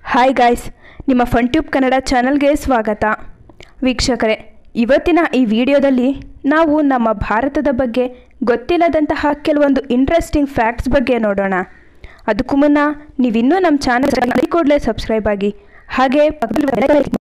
hi guys ನಿಮ್ಮ ಫನ್ಟ್ಯೂಬ್ ಕನ್ನಡ ಚಾನಲ್ಗೆ ಸ್ವಾಗತ ವೀಕ್ಷಕರೇ ಇವತ್ತಿನ ಈ ವಿಡಿಯೋದಲ್ಲಿ ನಾವು ನಮ್ಮ ಭಾರತದ ಬಗ್ಗೆ ಗೊತ್ತಿಲ್ಲದಂತಹ ಕೆಲವೊಂದು ಇಂಟ್ರೆಸ್ಟಿಂಗ್ ಫ್ಯಾಕ್ಟ್ಸ್ ಬಗ್ಗೆ ನೋಡೋಣ ಅದಕ್ಕೂ ಮುನ್ನ ನೀವಿನ್ನೂ ನಮ್ಮ ಚಾನಲ್ ಕೂಡಲೇ ಸಬ್ಸ್ಕ್ರೈಬ್ ಆಗಿ ಹಾಗೆ ಪಕ್ಕದಲ್ಲಿ bell icon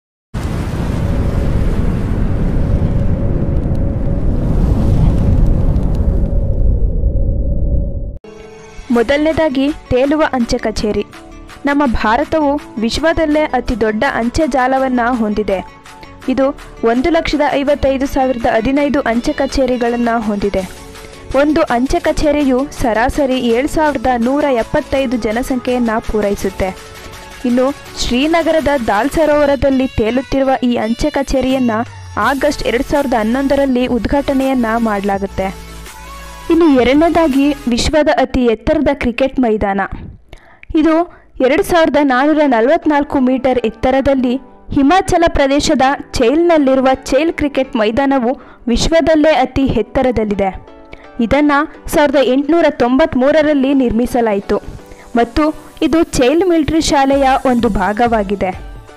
ಮೊದಲನೇದಾಗಿ ತೇಲುವ ಅಂಚೆ ಕಚೇರಿ ನಮ್ಮ ಭಾರತವು ವಿಶ್ವದಲ್ಲೇ ಅತಿ ದೊಡ್ಡ ಅಂಚೆ ಜಾಲವನ್ನು ಹೊಂದಿದೆ ಇದು ಒಂದು ಲಕ್ಷದ ಐವತ್ತೈದು ಸಾವಿರದ ಹದಿನೈದು ಅಂಚೆ ಕಚೇರಿಗಳನ್ನು ಹೊಂದಿದೆ ಒಂದು ಅಂಚೆ ಕಚೇರಿಯು ಸರಾಸರಿ ಏಳು ಸಾವಿರದ ನೂರ ಎಪ್ಪತ್ತೈದು ಜನಸಂಖ್ಯೆಯನ್ನು ಪೂರೈಸುತ್ತೆ ಇನ್ನು ಶ್ರೀನಗರದ ದಾಲ್ ಸರೋವರದಲ್ಲಿ ತೇಲುತ್ತಿರುವ ಈ ಅಂಚೆ ಕಚೇರಿಯನ್ನು ಆಗಸ್ಟ್ ಎರಡು ಸಾವಿರದ ಹನ್ನೊಂದರಲ್ಲಿ ಉದ್ಘಾಟನೆಯನ್ನು ಮಾಡಲಾಗುತ್ತೆ ಇನ್ನು ಎರಡನೇದಾಗಿ ವಿಶ್ವದ ಅತಿ ಎತ್ತರದ ಕ್ರಿಕೆಟ್ ಮೈದಾನ ಇದು ಎರಡು ಸಾವಿರದ ನಾನ್ನೂರ ನಲವತ್ನಾಲ್ಕು ಮೀಟರ್ ಎತ್ತರದಲ್ಲಿ ಹಿಮಾಚಲ ಪ್ರದೇಶದ ಚೈಲ್ನಲ್ಲಿರುವ ಚೈಲ್ ಕ್ರಿಕೆಟ್ ಮೈದಾನವು ವಿಶ್ವದಲ್ಲೇ ಅತಿ ಎತ್ತರದಲ್ಲಿದೆ ಇದನ್ನು ಸಾವಿರದ ಎಂಟುನೂರ ತೊಂಬತ್ತ್ಮೂರರಲ್ಲಿ ನಿರ್ಮಿಸಲಾಯಿತು ಮತ್ತು ಇದು ಚೈಲ್ ಮಿಲಿಟರಿ ಶಾಲೆಯ ಒಂದು ಭಾಗವಾಗಿದೆ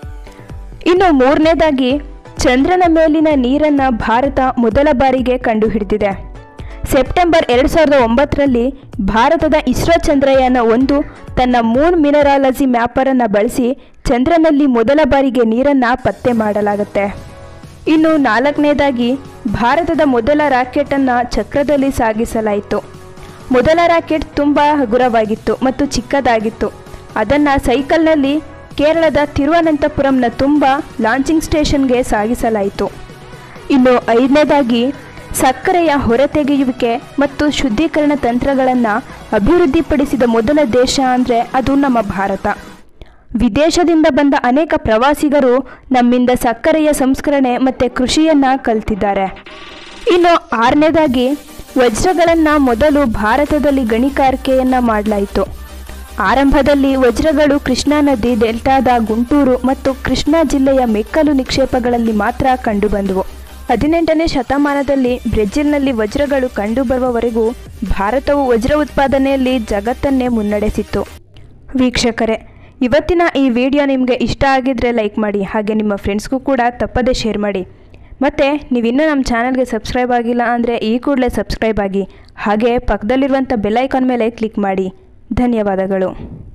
ಇನ್ನು ಮೂರನೇದಾಗಿ ಚಂದ್ರನ ಮೇಲಿನ ನೀರನ್ನು ಭಾರತ ಮೊದಲ ಬಾರಿಗೆ ಕಂಡುಹಿಡಿದಿದೆ ಸೆಪ್ಟೆಂಬರ್ ಎರಡು ಸಾವಿರದ ಒಂಬತ್ತರಲ್ಲಿ ಭಾರತದ ಇಸ್ರೋ ಚಂದ್ರಯಾನ ಒಂದು ತನ್ನ ಮೂನ್ ಮಿನರಾಲಜಿ ಮ್ಯಾಪರನ್ನು ಬಳಸಿ ಚಂದ್ರನಲ್ಲಿ ಮೊದಲ ಬಾರಿಗೆ ನೀರನ್ನು ಪತ್ತೆ ಮಾಡಲಾಗುತ್ತೆ ಇನ್ನು ನಾಲ್ಕನೇದಾಗಿ ಭಾರತದ ಮೊದಲ ರಾಕೆಟನ್ನು ಚಕ್ರದಲ್ಲಿ ಸಾಗಿಸಲಾಯಿತು ಮೊದಲ ರಾಕೆಟ್ ತುಂಬ ಹಗುರವಾಗಿತ್ತು ಮತ್ತು ಚಿಕ್ಕದಾಗಿತ್ತು ಅದನ್ನು ಸೈಕಲ್ನಲ್ಲಿ ಕೇರಳದ ತಿರುವನಂತಪುರಂನ ತುಂಬ ಲಾಂಚಿಂಗ್ ಸ್ಟೇಷನ್ಗೆ ಸಾಗಿಸಲಾಯಿತು ಇನ್ನು ಐದನೇದಾಗಿ ಸಕ್ಕರೆಯ ಹೊರತೆಗೆಯುವಿಕೆ ಮತ್ತು ಶುದ್ಧೀಕರಣ ತಂತ್ರಗಳನ್ನು ಅಭಿವೃದ್ಧಿಪಡಿಸಿದ ಮೊದಲ ದೇಶ ಅಂದರೆ ಅದು ನಮ್ಮ ಭಾರತ ವಿದೇಶದಿಂದ ಬಂದ ಅನೇಕ ಪ್ರವಾಸಿಗರು ನಮ್ಮಿಂದ ಸಕ್ಕರೆಯ ಸಂಸ್ಕರಣೆ ಮತ್ತು ಕೃಷಿಯನ್ನು ಕಲ್ತಿದ್ದಾರೆ ಇನ್ನು ಆರನೇದಾಗಿ ವಜ್ರಗಳನ್ನು ಮೊದಲು ಭಾರತದಲ್ಲಿ ಗಣಿಗಾರಿಕೆಯನ್ನು ಮಾಡಲಾಯಿತು ಆರಂಭದಲ್ಲಿ ವಜ್ರಗಳು ಕೃಷ್ಣಾ ನದಿ ಡೆಲ್ಟಾದ ಗುಂಟೂರು ಮತ್ತು ಕೃಷ್ಣಾ ಜಿಲ್ಲೆಯ ಮೆಕ್ಕಲು ನಿಕ್ಷೇಪಗಳಲ್ಲಿ ಮಾತ್ರ ಕಂಡುಬಂದವು ಹದಿನೆಂಟನೇ ಶತಮಾನದಲ್ಲಿ ಬ್ರೆಜಿಲ್ನಲ್ಲಿ ವಜ್ರಗಳು ಕಂಡುಬರುವವರೆಗೂ ಭಾರತವು ವಜ್ರ ಉತ್ಪಾದನೆಯಲ್ಲಿ ಜಗತ್ತನ್ನೇ ಮುನ್ನಡೆಸಿತ್ತು ವೀಕ್ಷಕರೇ ಇವತ್ತಿನ ಈ ವಿಡಿಯೋ ನಿಮಗೆ ಇಷ್ಟ ಆಗಿದ್ದರೆ ಲೈಕ್ ಮಾಡಿ ಹಾಗೆ ನಿಮ್ಮ ಫ್ರೆಂಡ್ಸ್ಗೂ ಕೂಡ ತಪ್ಪದೇ ಶೇರ್ ಮಾಡಿ ಮತ್ತು ನೀವಿನ್ನೂ ನಮ್ಮ ಚಾನಲ್ಗೆ ಸಬ್ಸ್ಕ್ರೈಬ್ ಆಗಿಲ್ಲ ಅಂದರೆ ಈ ಕೂಡಲೇ ಸಬ್ಸ್ಕ್ರೈಬ್ ಆಗಿ ಹಾಗೆ ಪಕ್ಕದಲ್ಲಿರುವಂಥ ಬೆಲ್ ಐಕಾನ್ ಮೇಲೆ ಕ್ಲಿಕ್ ಮಾಡಿ ಧನ್ಯವಾದಗಳು